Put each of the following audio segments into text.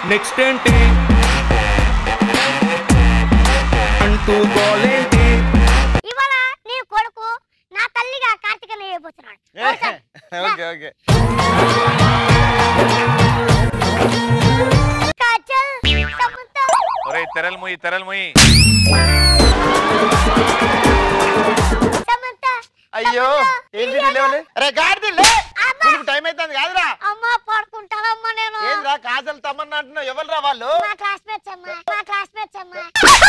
Next ఏంటి అంటూ గోలేంటి ఇవాళ నీ కొడుకు నా తల్లిగా కార్తీకని చేయబోతున్నాడు ఓకే ఓకే కాజల్ సమంత ఒరే తెరలు ముయ్యి తెరలు ముయ్యి సమంత అయ్యో ఏంటి లేవలే అరే గాడిది లే నీకు టైం అవుతుంది కాదురా అమ్మ పడుకుంటానమ్మా నేను ఏంద్రా కాజల్ తమన్నా అంటున్నావు ఎవరు రా వాళ్ళు మా క్లాస్మేట్స్ అమ్మా మా క్లాస్మేట్స్ అమ్మా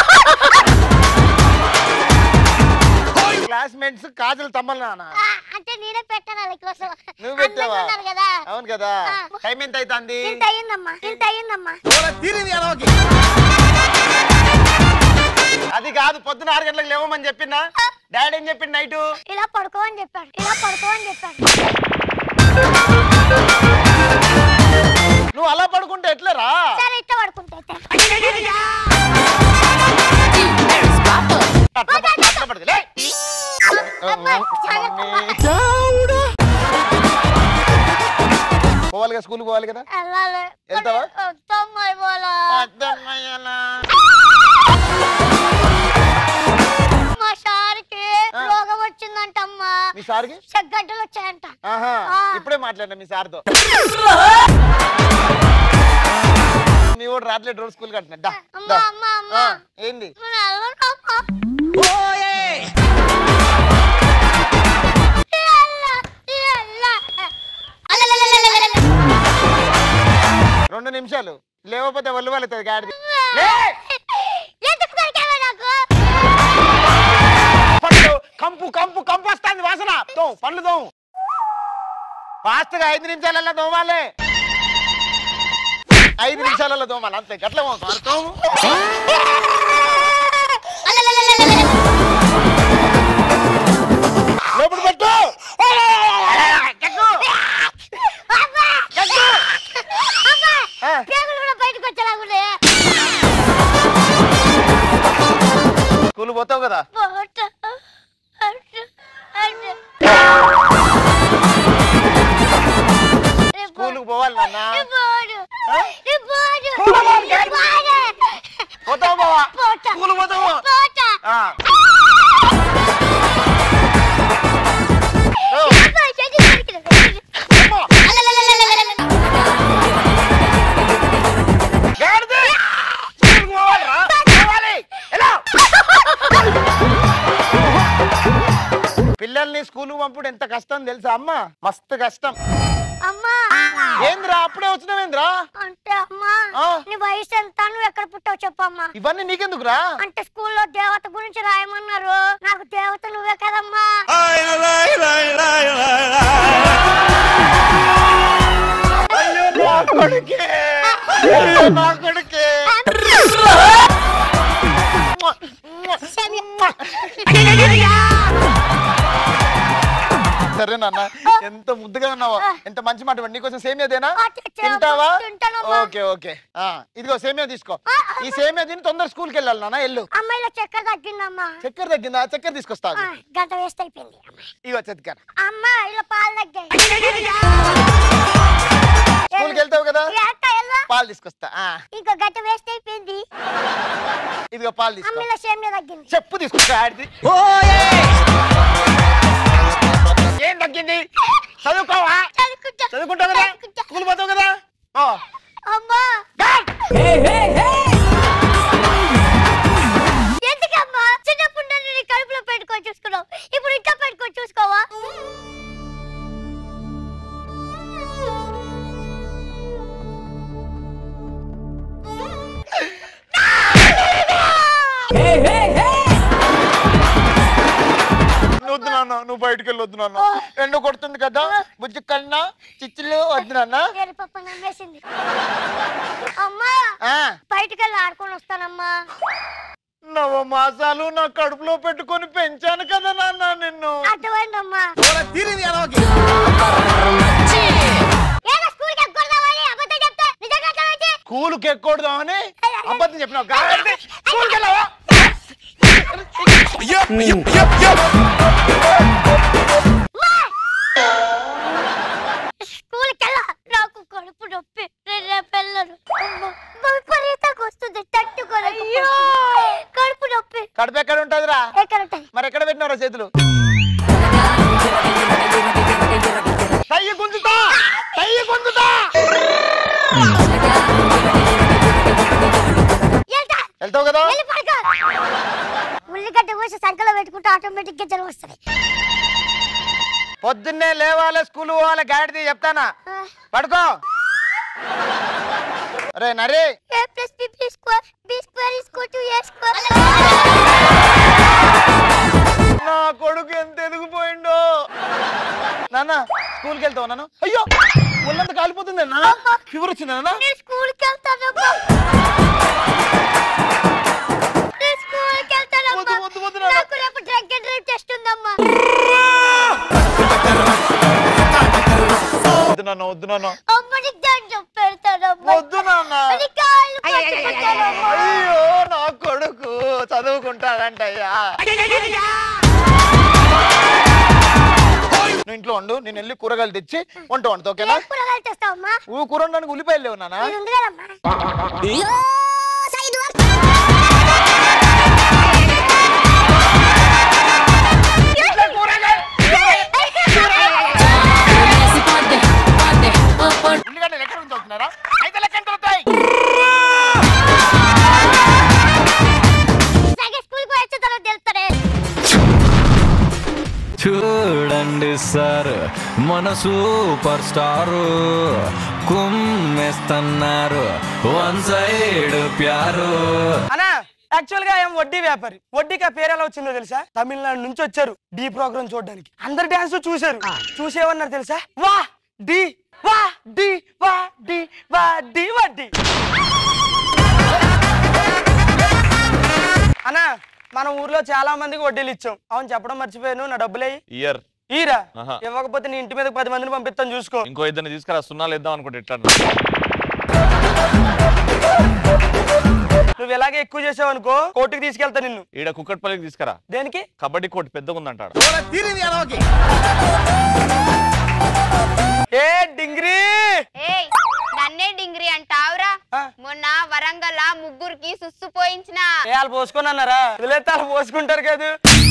క్లాస్మేట్స్ కాజల్ తమ్మన్నా ఆ, అంటే నేనే పెట్టాను వాళ్ళ కోసం నువ్వు పెట్టావా? అందంగా ఉన్నారు కదా అవును కదా ఆ. టైం ఎంత అవుతుంది ఇంత అయ్యిందమ్మా ఇంత అయ్యిందమ్మా అది కాదు పొద్దున ఆరు గంటలకు లేవమని చెప్పినా డాడీ ఏం చెప్పిండు నైట్ ఇలా పడుకో అని చెప్పాడు ఇలా పడుకో అని చెప్పాడు నువ్వు అలా పడుకుంటే ఎట్లరా సరే ఇట్ట పడుకుంటా అయితే. అట్లా పడు- అట్లా పడుకో. లే. అమ్మా, జాగ్రత్త అమ్మా. పోవాలి కదా స్కూల్ పోవాలి కదా వెళ్ళాలి వెళ్తావా? వద్దమ్మా ఇవాళ అర్థమయ్యేలా. మా సార్కి ఆ. రోగం వచ్చిందంటమ్మా మీ సార్కి చెగ్గడ్డలు వచ్చాయంట ఆహా ఆ. ఇప్పుడే మాట్లాడినా మీ సార్తో మీ వాడు రాట్లేదు రోజు స్కూల్ కట్టినా దా, అమ్మా దా. అమ్మా అమ్మా ఆ, ఏంది నేను వెళ్ళనమ్మా. ఎల్ల, ఎల్ల. రెండు నిమిషాలు లేకపోతే ఒళ్ళు వాళ్ళుతుంది గాడిది ఎందుకు దొరికావా నాకు పండ్లు కంపు కంపు కంపు వస్తుంది వాసన తో పండ్లు తో ఫాస్ట్ గా ఐదు నిమిషాలలో దోమాలి ఐదు నిమిషాలలో దోమాలి అంతే గట్ల తోము లోపల పెట్టు ఎక్కు. అమ్మా! ఎక్కు. అమ్మా! ఆ. పేగులు కూడా బయటకు వచ్చేలాగున్నాయి. స్కూల్ పోతావు కదా పోట. అటు, అటు. రేపు- స్కూల్కి పోవాలి నాన్న రేపు పోడు. ఆ? రేపు పోడు. పోవాలి. రేపు పోడు. పోతావు బావా పోట. స్కూల్ పోతావు పోట. ఆ. ఓ, అబ్బా, చేతి దొరికింది. అమ్మో. గాడిద! స్కూల్కి పోవాలిరా? పోవాలి. ఎలా? పిల్లల్ని స్కూల్ పంపుడు ఎంత కష్టం తెలుసా అమ్మా మస్తు కష్టం అమ్మా ఏంద్రా అప్పుడే వచ్చినావేంద్రా అంటే అమ్మా ఆ. నీ వయసు ఎంత నువ్వు ఎక్కడ పుట్టావు చెప్పమ్మా ఇవన్నీ నీకెందుకురా అంటే స్కూల్లో దేవత గురించి రాయమన్నారు నాకు దేవత నువ్వే కదమ్మా అయ్యో నా కొడుకే అయ్యో నా కొడుకే సరే నాన్న ఎంత ముద్దుగా ఉన్నావో ఎంత మంచి మాట నీకోసం సేమియాదేనా ఆ, తెచ్చావా? తింటావా తింటానమ్మా. ఓకే ఓకే ఆ, ఇదిగో సేమియా తీసుకో ఈ సేమియా తిని తొందర స్కూల్కి వెళ్ళాలి నాన్న ఎల్లు అమ్మాయిలో చక్కెర తగ్గిందమ్మా చక్కెర తగ్గిందా చక్కెర తీసుకొస్తా ఆ, గంట వేస్ట్ అయిపోయింది ఇగో చక్కెర అమ్మా ఇలా పాలు తగ్గాయి స్కూల్కి వెళ్తావు కదా ఈ అక్క ఎలా? పాలు తీసుకొస్తా ఆ, ఇంకో గంట వేస్ట్ అయిపోయింది ఇదిగో పాలు తీసుకో అమ్మాయిలో సేమియా తగ్గింది చెప్పు తీసుకొస్తా ఆడిది ఏం తగ్గింది చదువుకోవా చదువుకుంటా. చదువుకుంటావు కదా చదువుకుంటా. స్కూల్ పోతావు కదా ఓ. అమ్మా డాడ్! ఎందుకమ్మా చిన్నప్పుడు నన్ను నీ కడుపులో పెట్టుకొని చూసుకున్నావు ఇప్పుడు ఇంకా పెట్టుకొని చూసుకోవా నువ్వు వద్దు నాన్న నువ్వు బయటికి వెళ్ళి వద్దు నాన్న ఎండ కొడుతుంది కదా బుజ్జి కన్నా చిచ్చులు వద్దు నాన్న గరి పప్ప నమ్మేసింది అమ్మా ఆ, బయటికి వెళ్ళి ఆడుకొని వస్తానమ్మా నవ మాసాలు నా కడుపులో పెట్టుకొని పెంచాను కదా నాన్న నిన్ను అర్థమైందమ్మా తిరిగి ఏదో స్కూల్కి ఎక్కకూడదామని అబద్ధం చెప్తే నిజంగా అర్థమైతే స్కూల్కి ఎక్కకూడదామని అబద్ధం చెప్పినావు కాబట్టి స్కూల్కి వెళ్ళావా స్కూల్కి వెళ్ళా నాకు కడుపు నొప్పి నేను రేపు వెళ్ళను అమ్మా. టయ్యి గుంజుతా టయ్యి గుంజుతా వెళ్తా వెళ్తావు కదా వెళ్ళి పడుకో ఉల్లిగడ్డ కోసి సంకలో పెట్టుకుంటే ఆటోమేటిక్ గా జనం వస్తుంది పొద్దున్నే లేవాలి స్కూల్ పోవాలి గాడిది చెప్తానా పడుకో అరే నరే A plus B plus square B square is equal to A square నా కొడుకు ఎంత ఎదిగిపోయిండో నాన్న స్కూల్కి వెళ్తావు నాన్న అయ్యో ఒళ్ళంతా కాలిపోతుంది నాన్న ఫీవర్ వచ్చింది నాన్న నేను స్కూల్ కి వెళ్తానమ్మా నేను స్కూల్ కి వెళ్తానమ్మా వద్దు, వద్దు, వద్దు నాన్న. నాకు రేపు డ్రంక్ అండ్ డ్రైవ్ టెస్ట్ ఉందమ్మా వద్దు నాన్న వద్దు నాన్న అమ్మని దండం పెడతానమ్మా వద్దు నాన్న అది కాళ్ళు పట్టుకుంటానమ్మా. అయ్యో నా కొడుకు చదువుకుంటాడంటయ్యా నువ్వు ఇంట్లో ఉండు నేను వెళ్ళి కూరగాయలు తెచ్చి వంట వండుతా ఓకేనా ఏం కూరగాయలు తెస్తావమ్మా నువ్వు కూర వండడానికి ఉల్లిపాయలు లేవు నాన్న ఇది ఉంది కదమ్మా ఉల్లిగడ్డలు ఎక్కడ నుంచి వస్తున్నారా అయితే లెక్క ఎంత అవుతాయి సరే స్కూల్ కి వచ్చే తర్వాత తెలుస్తానే చూడండి సార్ మన సూపర్ స్టారు కుమ్మేస్తున్నారు వన్ సైడ్ ప్యారు అనా యాక్చువల్ గా ఏం వడ్డీ వ్యాపారి వడ్డీకి ఆ పేరు ఎలా వచ్చిందో తెలుసా తమిళనాడు నుంచి వచ్చారు డీ ప్రోగ్రామ్ చూడడానికి అందరు డాన్స్ చూశారు చూసేవన్నారు తెలుసా వా డి వా డి వా డి వా డి వడ్డీ అనా మన ఊర్లో చాలా మందికి వడ్డీలు ఇచ్చాం అవును చెప్పడం మర్చిపోయాను నా డబ్బులే ఇయర్ ఈరా ఆహా. ఇవ్వకపోతే నీ ఇంటి మీద పది మందిని పంపిస్తాను చూసుకో ఇంకో ఇద్దరిని తీసుకురా సున్నాలు ఇద్దాం అనుకుంటే ఎట్లా నువ్వు ఇలాగే ఎక్కువ చేసావు అనుకో కోర్టుకి తీసుకెళ్తా నిన్ను ఈడ కుక్కట్పల్లికి తీసుకురా దేనికి కబడ్డీ కోర్టు పెద్దగా ఉందంటాడు ఏ డింగ్రీ ఏయ్ నన్నే డింగ్రీ అంటావురా ఆ. మొన్న వరంగల్ ముగ్గురికి సుస్సు పోయించిన ఏ వాళ్ళు పోసుకొని అన్నారా వదిలేస్తే వాళ్ళు పోసుకుంటారు కాదు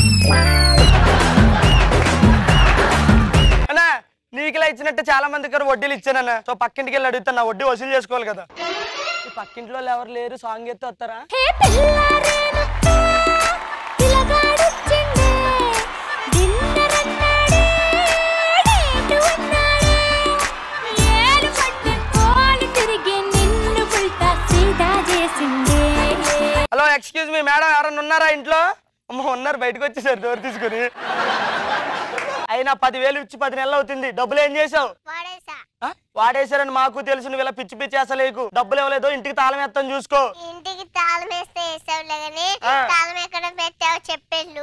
అన్నా నీకు ఇలా ఇచ్చినట్టు చాలా మంది దగ్గర వడ్డీలు ఇచ్చానన్న సో పక్కింటికి వెళ్ళి అడుగుతాను నా వడ్డీ వసూలు చేసుకోవాలి కదా ఈ పక్కింట్లో వాళ్ళు ఎవరు లేరు సాంగ్ ఎత్తే వస్తారా హే పిల్లారేనొచ్చా, పిల్లగాడొచ్చిండే, డిన్నరన్నాడే, డేటు అన్నాడే, ఏలు పట్టు కోలు తిరిగి నిన్ను ఉల్టా సీదా చేసిందే. హలో ఎక్స్క్యూజ్ మీ మేడం ఎవరన్నా ఉన్నారా ఇంట్లో అమ్మ ఉన్నారు బయటకు వచ్చేసారు డోర్ తీసుకుని అయినా పదివేలు ఇచ్చి పది నెలలు అవుతుంది డబ్బులు ఏం చేసావు వాడేసా ఆ? వాడేశారని మాకు తెలుసు నువ్వు ఇలా పిచ్చి పిచ్చి అసలేకు డబ్బులు ఇవ్వలేదు ఇంటికి తాళం ఎత్తాను చూసుకో ఇంటికి తాళం వేస్తే వేసావులే గాని ఆ. తాళం ఎక్కడ పెట్టావు చెప్పేళ్ళు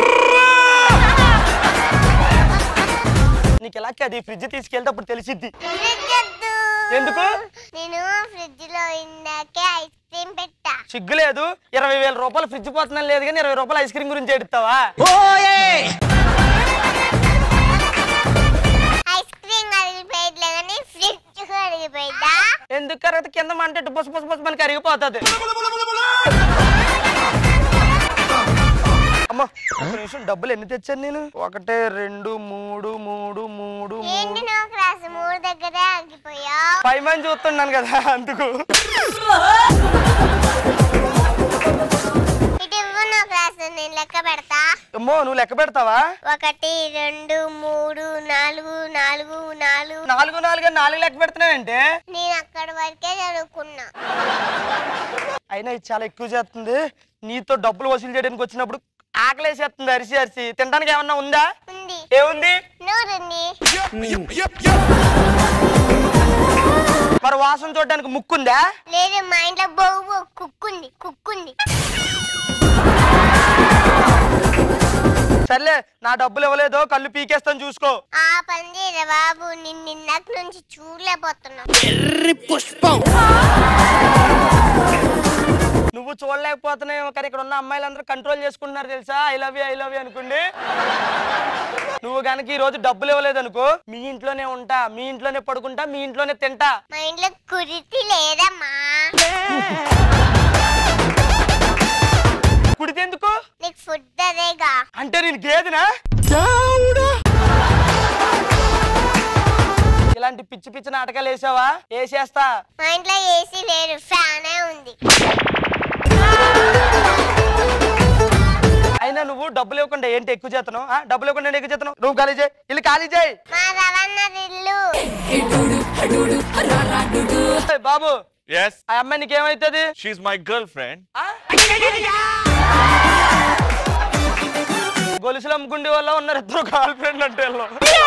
నీకు ఎలా అది ఫ్రిడ్జ్ తీసుకెళ్తే అప్పుడు తెలిసిద్ది ఫ్రిడ్జ్ వద్దు. ఎందుకు? నేను ఫ్రిడ్జ్ లో ఇందాకే ఐస్ క్రీమ్ పెట్టా సిగ్గు లేదు ఇరవై వేల రూపాయలు ఫ్రిడ్జ్ పోతున్నాను లేదు కానీ ఇరవై రూపాయలు ఐస్ క్రీమ్ గురించి ఎడుతావా ఐస్ క్రీమ్ అరిగిపోయట్లే కానీ ఫ్రిడ్జ్ అరిగిపోయిందా ఎందుకు కరెక్ట్ కింద మంటే బుస బుస బుస మనకి అరిగిపోతుంది అమ్మా ఒక నిమిషం డబ్బులు ఎన్ని తెచ్చాను నేను ఒకటే రెండు మూడు మూడు మూడు ఏంటి మూడు నువ్వు క్లాస్ మూడు దగ్గరే ఆగిపోయా పై మంది చూస్తున్నాను కదా అందుకు ఇటు ఇవ్వు నువ్వు క్లాస్ నేను లెక్క పెడతా అమ్మో నువ్వు లెక్క పెడతావా ఒకటి రెండు మూడు నాలుగు నాలుగు నాలుగు నాలుగు నాలుగు అని నాలుగు లెక్క పెడుతున్నావంటే నేను అక్కడి వరకే చదువుకున్నా అయినా ఇది చాలా ఎక్కువ చేస్తుంది నీతో డబ్బులు వసూలు చేయడానికి వచ్చినప్పుడు ఆకలేసేస్తుంది అరిసి అరిసి తినడానికి ఏమన్నా ఉందా ఉంది ఏముంది నూరుంది మరి వాసన చూడడానికి ముక్కుందా లేదు మా ఇంట్లో బొవ్వు కుక్కుంది కుక్కుంది సర్లే నా డబ్బులు ఇవ్వలేదో కళ్ళు పీకేస్తాను చూసుకో ఆ పని చేయరా బాబు నిన్ను ఇందాక నుంచి చూడలేకపోతున్నా నువ్వు చూడలేకపోతున్నావు కానీ ఇక్కడ ఉన్న అమ్మాయిలందరూ కంట్రోల్ చేసుకుంటున్నారు తెలుసా I love you I love you అనుకోండి నువ్వు కనుక ఈ రోజు డబ్బులు ఇవ్వలేదు అనుకో మీ ఇంట్లోనే ఉంటా మీ ఇంట్లోనే పడుకుంటా మీ ఇంట్లోనే తింటా మా ఇంట్లో కురితి లేదమ్మా కుడితే ఎందుకు నీకు ఫుడ్ అదేగా అంటే నేను గేదెనా పిచ్చి పిచ్చి నాటకాలు వేసావా వేసేస్తా మా ఇంట్లో ఏసీ లేదు ఫ్యానే ఉంది అయినా నువ్వు డబ్బులు ఇవ్వకుండా ఏంటి ఎక్కువ చేస్తున్నావు ఆ? డబ్బులు ఇవ్వకుండా ఏంటి ఎక్కువ చేస్తున్నావు నువ్వు ఖాళీ చేయి ఇల్లు ఖాళీ చేయి మా రవణ ఇల్లు ఏయ్ బాబు ఎస్ ఆ అమ్మాయి నీకేమైతుంది షీఈ్ మై గర్ల్ ఫ్రెండ్ ఆ? గొలుసులు అమ్ముకుండే వల్ల ఉన్నారు ఇద్దరు గర్ల్ ఫ్రెండ్ అంటే వీళ్ళు.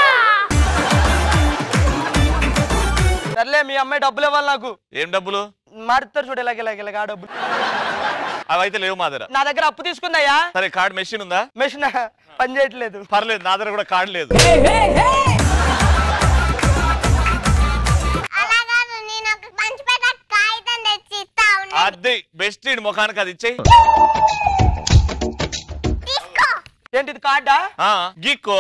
సర్లే మీ అమ్మాయి డబ్బులు ఇవ్వాలి నాకు ఏం డబ్బులు మారుతారు చూడు ఇలాగ ఇలాగ ఇలాగ ఆ డబ్బులు అవి అయితే లేవు మా దగ్గర నా దగ్గర అప్పు తీసుకుందయ్యా సరే కార్డ్ మెషిన్ ఉందా మెషిన్ పని చేయట్లేదు పర్లేదు నా దగ్గర కూడా కార్డు లేదు అలా కాదు నేను ఒక పంచిపేట కాగితం తెచ్చి ఇస్తా ఉండండి. అది బెస్ట్ ముఖానికి అది ఇచ్చేయి తీసుకో ఏంటి ఇది కార్డా ఆ, గీక్కో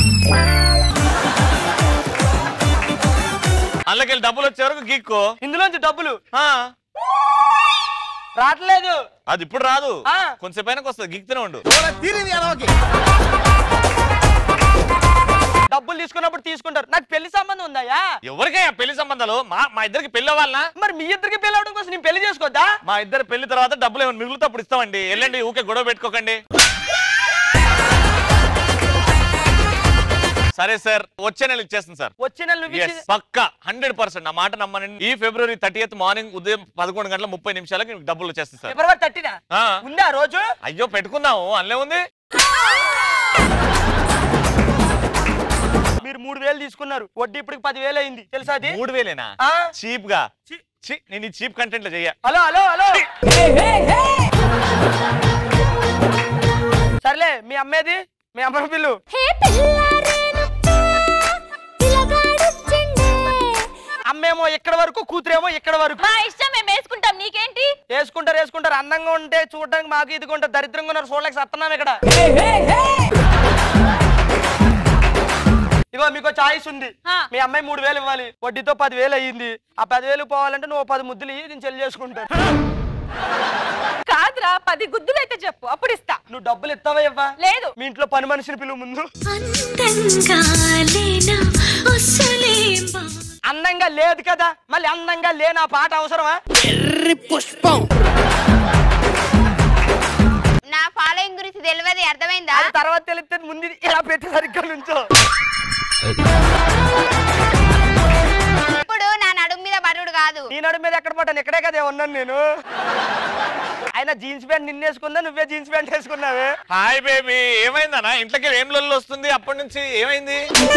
అందులోకెళ్ళి డబ్బులు వచ్చే వరకు గీక్కో ఇందులోంచి డబ్బులు ఆ, రావట్లేదు అది ఇప్పుడు రాదు ఆ. కొంచెం పైనకి వస్తుంది గీక్తూనే ఉండు డబ్బులు తీసుకున్నప్పుడు తీసుకుంటారు నాకు పెళ్లి సంబంధం ఉందయ్యా ఎవరికయ్యా పెళ్లి సంబంధాలు మా మా ఇద్దరికి పెళ్లి అవ్వాలనా మరి మీ ఇద్దరికి పెళ్లి అవడం కోసం నేను పెళ్లి చేసుకోవద్దా మా ఇద్దరు పెళ్లి తర్వాత డబ్బులు ఏమైనా మిగులుతా అప్పుడు ఇస్తామండి వెళ్ళండి ఊకే గొడవ పెట్టుకోకండి సరే సార్ వచ్చే నెల ఇచ్చేస్తాను సార్ వచ్చే నెల నువ్వు ఎస్ ఇచ్చి- పక్కా హండ్రెడ్ పర్సెంట్ నా మాట నమ్మనండి ఈ ఫిబ్రవరి థర్టీ మార్నింగ్ ఉదయం పదకొండు గంటల ముప్పై నిమిషాలకి మీకు డబ్బులు వచ్చేస్తాయి సార్ ఫిబ్రవరి థర్టీనా ఆ. ఉందా ఆ రోజు అయ్యో పెట్టుకుందాము అందులో ఉంది మీరు మూడు వేలు తీసుకున్నారు వడ్డీ ఇప్పటికి పదివేలు అయింది తెలుసా అది మూడు వేలేనా ఆ. చీప్ గా చి- ఛీ, నేను ఈ చీప్ కంటెంట్ లో చెయ్య హలో హలో హలో సర్లే మీ అమ్మేది మీ అమ్మ పిల్లు హే పిల్లారేనప్ప, పిల్లగాడొచ్చిండే. అమ్మేమో ఇక్కడ వరకు కూతురేమో ఇక్కడ వరకు మా ఇష్టం మేము వేసుకుంటాం నీకేంటి వేసుకుంటారు వేసుకుంటారు అందంగా ఉంటే చూడడానికి మాకు ఇది ఉంటారు దరిద్రంగా ఉన్నారు చూడలేక సత్తున్నాం ఇక్కడ ఇగో మీకు చాయిస్ ఉంది ఆ. మీ అమ్మాయి మూడు వేలు ఇవ్వాలి వడ్డీతో పదివేలు అయ్యింది ఆ పదివేలు పోవాలంటే నువ్వు ఓ పది ముద్దులు ఇయ్యి నేను చెల్లి చేసుకుంటాను కాదురా పది గుద్దులు అయితే చెప్పు అప్పుడు ఇస్తా నువ్వు డబ్బులు ఇస్తావా ఇవ్వా లేదు మీ ఇంట్లో పని మనిషిని పిలువు ముందు అందంగా లేనా అసలేం బా అందంగా లేదు కదా మళ్ళీ అందంగా లేని ఆ పాట అవసరమా నా ఫాలోయింగ్ గురించి తెలియదు అర్థమైందా అది తర్వాత తెలిస్తే ముందు ఇది ఇలా పెట్టి సరిగ్గా నుంచో ఇప్పుడు నా నడుము మీద బరుడు కాదు నీ నడు మీద ఎక్కడ పడ్డాను ఇక్కడే కదా ఉన్నాను నేను ఆయన జీన్స్ ప్యాంట్ నిన్నేసుకుందా నువ్వే జీన్స్ ప్యాంట్ వేసుకున్నావే హాయ్ బేబీ ఏమైందన్నా ఇంట్లోకి ఏం లొల్లు వస్తుంది అప్పటి నుంచి ఏమైంది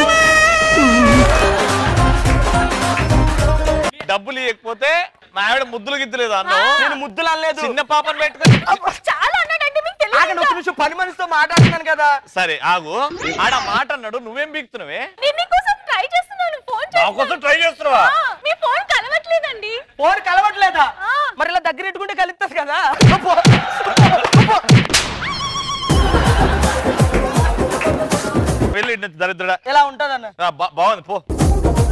డబ్బులు ఇవ్వకపోతే మా ఆవిడ ముద్దులు గిద్దులేదు అన్న నేను ముద్దులు అనలేదు చిన్న పాపను పెట్టుకుని చాలా అన్నాడంటే మీకు ఆగండి ఒక్క నిమిషం పని మనిషితో మాట్లాడుతున్నాను కదా సరే ఆగు ఆడ మాట అన్నాడు నువ్వేం బీక్తున్నావే నేను నీకోసం ట్రై చేస్తున్నాను ఫోన్ నా కోసం ట్రై చేస్తున్నావా మీ ఫోన్ కలవట్లేదండి ఫోన్ కలవట్లేదా ఆ. మరి ఇలా దగ్గర పెట్టుకుంటే కలుస్తుంది కదా వెళ్ళి ఇటు నుంచి దరిద్రుడా ఇలా ఉంటదన్న ఆ, బా- బాగుంది పో